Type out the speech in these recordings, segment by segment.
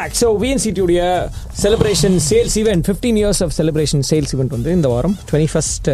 Back so விஎன்சிடியுடைய celebration sales event fifteen years of celebration sales event வந்து இந்த வாரம் டுவெண்ட்டி ஃபஸ்ட்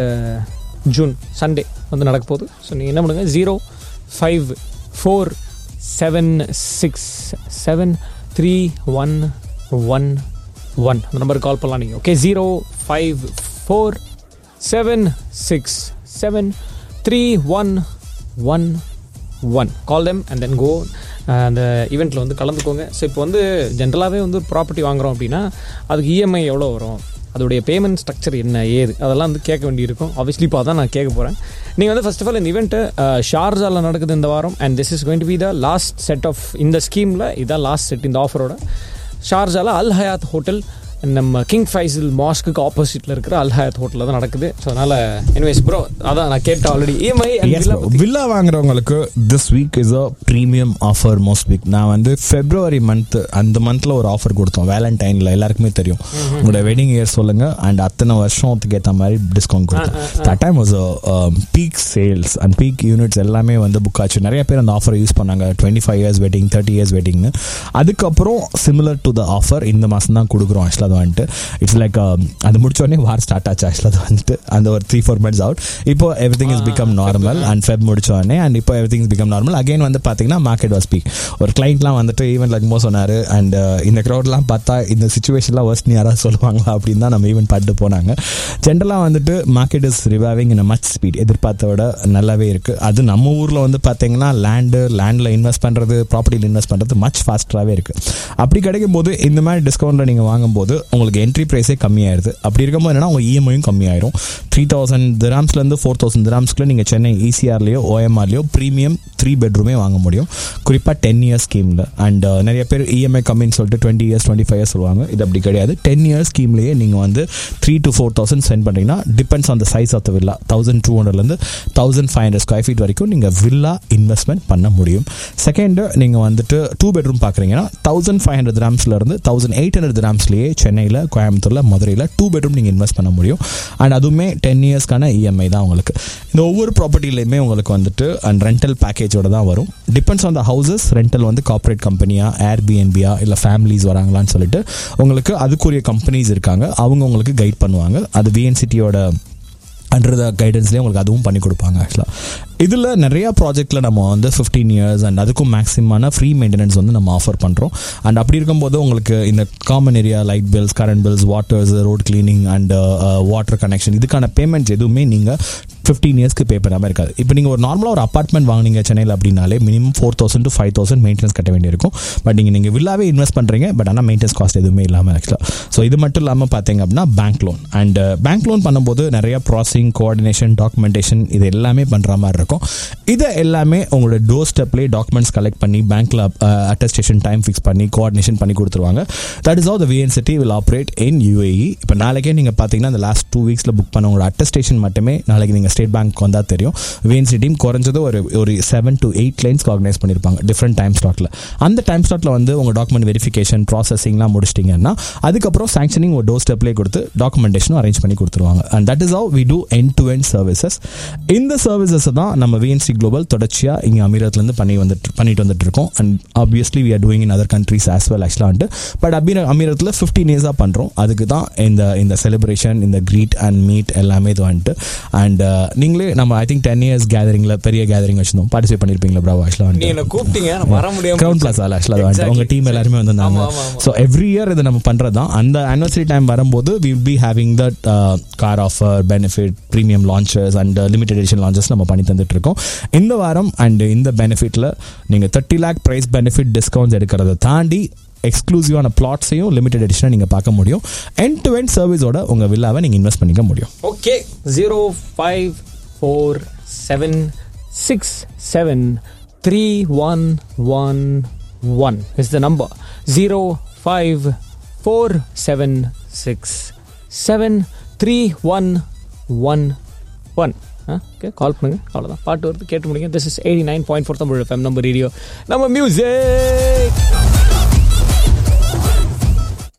ஜூன் சண்டே வந்து நடக்க போகுது ஸோ நீங்கள் என்ன பண்ணுங்கள் zero five four seven six seven three one one one அந்த நம்பருக்கு கால் பண்ணலாம் நீங்கள் okay zero five four seven six seven three one one one call them and then go அந்த ஈவெண்ட்டில் வந்து கலந்துக்கோங்க ஸோ இப்போ வந்து ஜென்ரலாகவே வந்து ப்ராப்பர்ட்டி வாங்குறோம் அப்படின்னா அதுக்கு இஎம்ஐ எவ்வளோ வரும் அதோடைய பேமெண்ட் ஸ்ட்ரக்சர் என்ன ஏது அதெல்லாம் வந்து கேட்க வேண்டியிருக்கும் ஆப்வியஸ்லி இப்போ அதான் நான் கேட்க போகிறேன் நீங்கள் வந்து ஃபர்ஸ்ட் ஆஃப் ஆல் இந்த ஈவெண்ட்டு ஷார்ஜாவில் நடக்குது இந்த வாரம் and this is going to be the last set of இந்த ஸ்கீமில் இதான் லாஸ்ட் செட் இந்த ஆஃபரோட ஷார்ஜாவில் அல் ஹயாத் ஹோட்டல் நம்ம கிங் ஃபைசல் மாஸ்க்கு ஆப்போசிட்டில் இருக்கிற அல் ஹயாத் ஹோட்டலில் தான் நடக்குது ஸோ அதனால் எனிவேஸ் ப்ரோ அதான் நான் கேட்டேன் ஆல்ரெடி இஎம்ஐ வில்லா வாங்குறவங்களுக்கு this week is a premium offer most week நான் வந்து ஃபெப்ரவரி மந்த் அந்த மந்த்ல ஒரு ஆஃபர் கொடுத்தோம் வேலண்டைன்ல எல்லாருக்குமே தெரியும் உங்களோட வெட்டிங் இயர் சொல்லுங்க அண்ட் அத்தனை வருஷத்துக்கு ஏற்ற மாதிரி டிஸ்கவுண்ட் கொடுத்தோம் that time was peak sales and peak units எல்லாமே வந்து புக் ஆச்சு நிறைய பேர் அந்த ஆஃபர் யூஸ் பண்ணாங்க twenty five years wedding thirty years வெட்டிங்னு அதுக்கப்புறம் சிமிலர் டு த ஆஃபர் இந்த மாதம் தான் கொடுக்குறோம் ஆக்சுவலாக அது வந்துட்டு இட்ஸ் லைக் அது முடிச்ச உடனே வார் ஸ்டார்ட் ஆச்சு ஆக்சுவலாக அது வந்துட்டு அந்த ஒரு த்ரீ ஃபோர் மந்த்ஸ் அவுட் இப்போ everything is become normal and Feb முடிச்ச உடனே அண்ட் இப்போ everything become normal again வந்து பார்த்தீங்கன்னா மார்க்கெட் வாஸ் பீக் ஒரு கிளைண்ட்லாம் வந்துட்டு ஈவெண்ட் லக்மோ சொன்னார் அண்ட் இந்த க்ரௌட்லாம் பார்த்தா இந்த சுச்சுவேஷன்லாம் ஒர்ஸ்ட்னு யாராவது சொல்லுவாங்களா அப்படின்னு தான் நம்ம ஈவெண்ட் பாட்டு போனாங்க ஜென்ரலாக வந்துட்டு market is reviving in much speed எதிர்பார்த்த விட நல்லாவே இருக்குது அது நம்ம ஊரில் வந்து பார்த்தீங்கன்னா லேண்டு லேண்டில் இன்வெஸ்ட் பண்ணுறது ப்ராப்பர்ட்டியில் இன்வெஸ்ட் பண்ணுறது மச் ஃபாஸ்ட்டாகவே இருக்குது அப்படி கிடைக்கும் போது இந்த மாதிரி டிஸ்கவுண்ட்டில் நீங்கள் வாங்கும்போது உங்களுக்கு என்ட்ரி ப்ரைஸே கம்மியாயிருது அப்படி இருக்கும்போது என்னன்னா உங்கள் இஎம்ஐயும் கம்மியாயிரும் த்ரீ தௌசண்ட் திராம்ஸ்லேருந்து ஃபோர் தௌசண்ட் திராம்ஸ்க்குள்ள நீங்கள் சென்னை இசிஆர்லேயோ ஓஎம்ஆர்லேயோ ப்ரீமியம் த்ரீ பெட்ரூமே வாங்க முடியும் குறிப்பாக டென் இயர்ஸ் ஸ்கீமில் அண்ட் நிறைய பேர் இஎம்ஐ கம்மின்னு சொல்லிட்டு twenty years twenty five years சொல்லுவாங்க இது அப்படி கிடையாது டென் இயர்ஸ் ஸ்கீம்லேயே நீங்கள் வந்து three to four thousand spend பண்ணுறீங்கன்னா depends on the size of the villa thousand two ஹண்ட்ரட்லேருந்து thousand five hundred square feet வரைக்கும் நீங்கள் வில்லா இன்வெஸ்ட்மெண்ட் பண்ண முடியும் செகண்டு நீங்கள் வந்துட்டு டூ பெட்ரூம் பார்க்குறீங்கன்னா தௌசண்ட் ஃபைவ் ஹண்ட்ரட் கிராம்ஸ்லேருந்து தௌசண்ட் எயிட் ஹண்ட்ரட் கிராம்ஸ்லேயே சென்னையில் கோயம்புத்தூரில் மதுரையில் டூ பெட்ரூம் நீங்கள் இன்வெஸ்ட் பண்ண முடியும் அண்ட் அதுவுமே டென் இயர்ஸ்க்கான இஎம்ஐ தான் உங்களுக்கு இந்த ஒவ்வொரு ப்ராப்பர்ட்டிலையுமே உங்களுக்கு வந்துட்டு அண்ட் ரெண்டல் பேக்கேஜோட தான் வரும் depends on the houses rental வந்து கார்ப்பரேட் கம்பெனியா ஏர்பிஎன்பியா இல்லை ஃபேமிலிஸ் வராங்களான்னு சொல்லிட்டு உங்களுக்கு அதுக்குரிய கம்பெனிஸ் இருக்காங்க அவங்க உங்களுக்கு கைட் பண்ணுவாங்க அது விஎன்சிட்டியோட அண்டர் த கைடன்ஸ்லேயே உங்களுக்கு அதுவும் பண்ணி கொடுப்பாங்க ஆக்சுவலாக இதில் நிறையா ப்ராஜெக்ட்டில் நம்ம வந்து ஃபிஃப்டீன் இயர்ஸ் அண்ட் அதுக்கும் மேக்ஸிமான ஃப்ரீ மெயின்டெனன்ஸ் வந்து நம்ம ஆஃபர் பண்ணுறோம் அண்ட் அப்படி இருக்கும்போது உங்களுக்கு இந்த common area light bills current bills waters road cleaning and water connection இதுக்கான பேமெண்ட்ஸ் எதுவுமே நீங்கள் ஃபிஃப்டீன் இயர்ஸ்க்கு பே பண்ணாமல் இருக்காது இப்போ நீங்கள் ஒரு நார்மலாக ஒரு அப்பார்ட்மெண்ட் வாங்கினீங்க சென்னையில் அப்படின்னாலே minimum four thousand to five thousand maintenance கட்ட வேண்டியிருக்கும் பட் நீங்கள் நீங்கள் வில்லாவே இன்வெஸ்ட் பண்ணுறீங்க பட் ஆனால் மெயின்டெனன்ஸ் காஸ்ட் எதுவுமே இல்லாமல் ஆக்சுவலாக ஸோ இது மட்டும் இல்லாமல் பார்த்தீங்க அப்படின்னா bank loan and bank loan பண்ணும்போது நிறைய ப்ராசஸிங் கோஆர்டினேஷன் டாக்குமெண்டேஷன் இது எல்லாமே பண்ணுற மாதிரி இருக்கும் இதை எல்லாமே உங்களோட டோர் ஸ்டெப்லேயே டாக்குமெண்ட்ஸ் கலெக்ட் பண்ணி பேங்க்கில் அட்டஸ்டேஷன் டைம் ஃபிக்ஸ் பண்ணி கோஆர்டினேஷன் பண்ணி கொடுத்துருவாங்க that is all the VN city will operate in UAE இப்போ நாளைக்கே நீங்கள் பார்த்தீங்கன்னா இந்த லாஸ்ட் டூ வீக்ஸில் புக் பண்ண உங்களோட அட்டஸ்டேஷன் மட்டுமே நாளைக்கு நீங்கள் ஸ்டேட் பேங்க் வந்தால் தெரியும் விஎன்சி டீம் குறைஞ்சது ஒரு ஒரு செவன் டு எயிட் லைன்ஸ்க்கு ஆர்கனைஸ் பண்ணியிருப்பாங்க டிஃப்ரெண்ட் டைம் ஸ்லாட்டில் அந்த டைம் ஸ்லாட்டில் வந்து உங்கள் டாக்குமெண்ட் வெரிஃபிகேஷன் ப்ராசஸிங்லாம் முடிச்சிட்டிங்கன்னா அதுக்கப்புறம் சாங்ஷனிங் ஒரு டோர் ஸ்டெப்லேயே கொடுத்து டாக்குமெண்டேஷனும் அரேஞ்ச் பண்ணி கொடுத்துருவாங்க and that is how we do end to end services இந்த சர்வீசஸ் தான் நம்ம விஎன்சி குளோபல் தொடர்ச்சியாக இங்கே அமீரத்துலேருந்து பண்ணி வந்துட்டு பண்ணிட்டு வந்துட்டு இருக்கோம் and obviously we are doing in other countries as well ஆக்சுவலாக பட் அபீர அமீரத்தில் ஃபிஃப்டீன் இயர்ஸாக பண்ணுறோம் அதுக்கு தான் இந்த இந்த செலிப்ரேஷன் இந்த க்ரீட் அண்ட் மீட் எல்லாமே இது வந்துட்டு அண்ட் நீங்களே நம்ம ஐ திங்க் டென் இயர்ஸ் கேதரிங்கில் பெரிய கேதரிங் வச்சிருந்தோம் பார்ட்டிசிபேட் பண்ணியிருப்பீங்களா ப்ரோ நீ ஆக்சுவலாக என்ன கூப்பிட்டீங்க நான் வர முடியாம கிரவுண்ட் பிளாஸால ஆக்சுவலாக வந்துட்டு உங்க டீம் எல்லாருமே வந்திருந்தாங்க ஆமா, ஆமா, ஆமா. ஸோ எவ்ரி இயர் இது நம்ம பண்றது தான் அந்த ஆனிவர்சரி டைம் வரும்போது we will be having that car offer benefit premium launches and limited edition launches நம்ம பண்ணி தந்துட்டு இருக்கோம் இந்த வாரம் அண்ட் இந்த பெனிஃபிட்ல நீங்க thirty lakh price benefit discounts எடுக்கிறத தாண்டி எக்ஸ்க்ளூசிவான பிளாட்ஸையும் லிமிடெட் எடிஷனை நீங்கள் பார்க்க முடியும் எண்ட் டு எண்ட் சர்வீஸோட உங்கள் வில்லாவை நீங்கள் இன்வெஸ்ட் பண்ணிக்க முடியும் okay zero five four seven six seven three one one one is the number zero five four seven six seven three one one one okay call பண்ணுங்க அவ்வளோதான் பாட்டு வருது கேட்டு முடியுங்க this is eighty nine point four Tamil FM நம்ம radio நம்ம music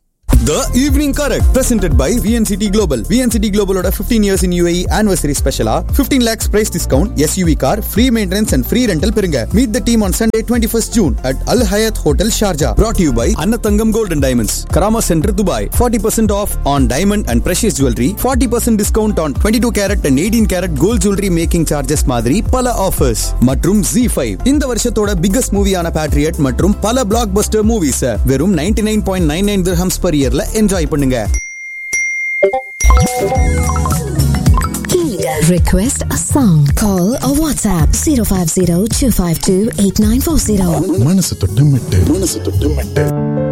The Evening Correct, presented by VNCT Global. VNCT Global ஓட 15 years in UAE anniversary special 15 lakhs price discount, SUV car, free maintenance and free rental பெறுங்க. Meet the team on Sunday 21st June at Al Hayat Hotel Sharjah. Brought to you by Annatangam Gold and Diamonds, Karama Center, Dubai. 40% off on diamond and precious jewelry, 40% discount on 22 carat and 18 carat gold jewelry making charges மாதிரி பல offers மற்றும் Z5 இந்த வருஷத்தோட biggest மூவியான Patriot மற்றும் பல black Bastar movies வெறும் 99.99 nine point nine nine dirhams per இயர்ல enjoy பண்ணுங்க Request a song. Call or WhatsApp 050 252 8940. மனசு தொட்டு மெட்டு மனசு தொட்டு மெட்டு